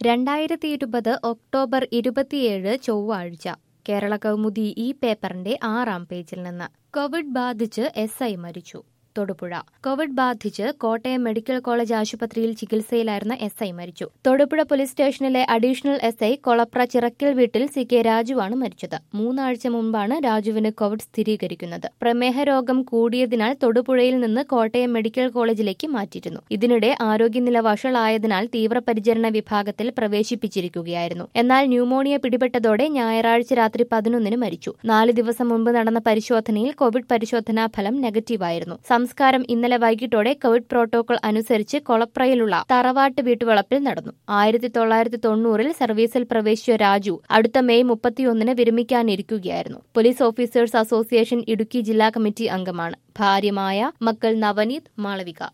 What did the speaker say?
രണ്ടായിരത്തി ഇരുപത് ഒക്ടോബർ ഇരുപത്തിയേഴ് ചൊവ്വാഴ്ച കേരള കൗമുദി ഈ പേപ്പറിന്റെ ആറാം പേജിൽ നിന്ന് കോവിഡ് ബാധിച്ച് എസ് ഐ മരിച്ചു തൊടുപുഴ കോവിഡ് ബാധിച്ച് കോട്ടയം മെഡിക്കൽ കോളേജ് ആശുപത്രിയിൽ ചികിത്സയിലായിരുന്ന എസ് ഐ മരിച്ചു തൊടുപുഴ പോലീസ് സ്റ്റേഷനിലെ additional S I Kolapra Chirakkal വീട്ടിൽ സി കെ രാജുവാണ് മരിച്ചത് മൂന്നാഴ്ച മുമ്പാണ് രാജുവിന് കോവിഡ് സ്ഥിരീകരിക്കുന്നത് പ്രമേഹ രോഗം കൂടിയതിനാൽ തൊടുപുഴയിൽ നിന്ന് കോട്ടയം മെഡിക്കൽ കോളേജിലേക്ക് മാറ്റിയിരുന്നു ഇതിനിടെ ആരോഗ്യനില വഷളായതിനാൽ തീവ്രപരിചരണ വിഭാഗത്തിൽ പ്രവേശിപ്പിച്ചിരിക്കുകയായിരുന്നു എന്നാൽ ന്യൂമോണിയ പിടിപെട്ടതോടെ ഞായറാഴ്ച രാത്രി പതിനൊന്നിന് മരിച്ചു നാല് ദിവസം മുമ്പ് നടന്ന പരിശോധനയിൽ കോവിഡ് പരിശോധനാ ഫലം നെഗറ്റീവായിരുന്നു സംസ്കാരം ഇന്നലെ വൈകിട്ടോടെ കോവിഡ് പ്രോട്ടോകോൾ അനുസരിച്ച് കൊളപ്രയിലുള്ള തറവാട്ട് വീട്ടുവളപ്പിൽ നടന്നു ആയിരത്തി തൊള്ളായിരത്തി തൊണ്ണൂറിൽ സർവീസിൽ പ്രവേശിച്ച രാജു അടുത്ത മെയ് മുപ്പത്തിയൊന്നിന് വിരമിക്കാനിരിക്കുകയായിരുന്നു പോലീസ് ഓഫീസേഴ്സ് അസോസിയേഷൻ ഇടുക്കി ജില്ലാ കമ്മിറ്റി അംഗമാണ് ഭാര്യമായ മക്കൾ നവനീത് മാളവിക